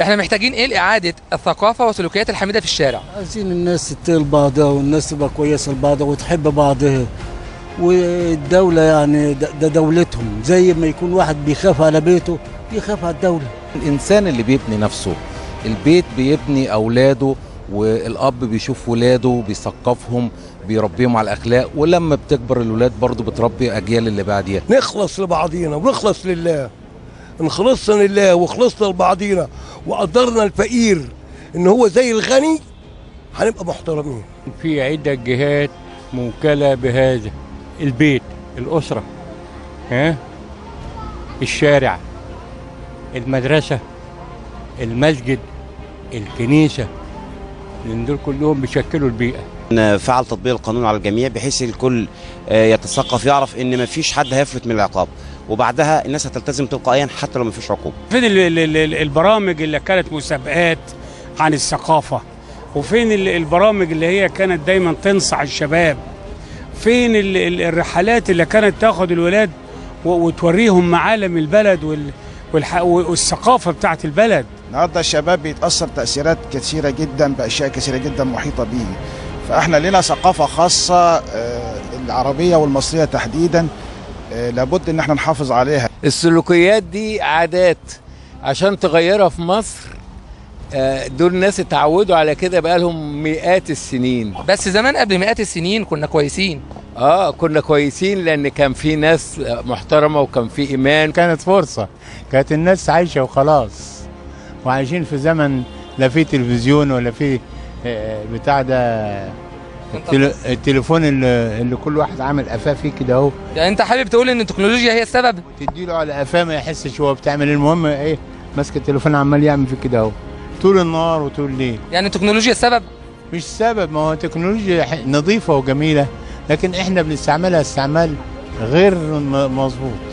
احنا محتاجين ايه لاعاده الثقافه والسلوكيات الحميده في الشارع عايزين الناس تتقل بعضها والناس تبقى كويسه لبعضها وتحب بعضها والدولة يعني ده ده دولتهم زي ما يكون واحد بيخاف على بيته يخاف على الدولة الانسان اللي بيبني نفسه البيت بيبني اولاده والاب بيشوف ولاده بيثقفهم بيربيهم على الاخلاق ولما بتكبر الولاد برضه بتربي اجيال اللي بعديها نخلص لبعضينا ونخلص لله ان خلصنا لله وخلصنا لبعضينا وقدرنا الفقير ان هو زي الغني هنبقى محترمين في عدة جهات موكلة بهذا البيت الأسرة ها الشارع المدرسة المسجد الكنيسة لأن دول كلهم بيشكلوا البيئة إن فعل تطبيق القانون على الجميع بحيث الكل آه، يتثقف يعرف ان مفيش حد هيفلت من العقاب وبعدها الناس هتلتزم تلقائيا حتى لو مفيش عقوبه فين ال- ال- ال- البرامج اللي كانت مسابقات عن الثقافة وفين ال- البرامج اللي هي كانت دايما تنصح الشباب فين ال- ال- الرحلات اللي كانت تاخد الولاد و- وتوريهم معالم البلد وال- والح- والثقافة بتاعت البلد النهارده الشباب بيتاثر تاثيرات كثيره جدا باشياء كثيره جدا محيطه به فاحنا لنا ثقافه خاصه آه، العربيه والمصريه تحديدا آه، لابد ان احنا نحافظ عليها السلوكيات دي عادات عشان تغيرها في مصر آه، دول ناس اتعودوا على كده بقالهم مئات السنين بس زمان قبل مئات السنين كنا كويسين اه كنا كويسين لان كان في ناس محترمه وكان في ايمان كانت فرصة كانت الناس عايشة وخلاص وعايشين في زمن لا في تلفزيون ولا في آه، بتاع ده التل- التليفون اللي, اللي كل واحد عامل قفاه فيه كده اهو يعني انت حابب تقول ان التكنولوجيا هي السبب تديله على قفاه ما يحسش هو بتعمل المهم ايه ماسك التليفون عمال يعمل فيه كده اهو طول النهار وطول الليل يعني التكنولوجيا السبب مش سبب ما هو تكنولوجيا ح- نظيفة وجميلة لكن احنا بنستعملها استعمال غير م- مظبوط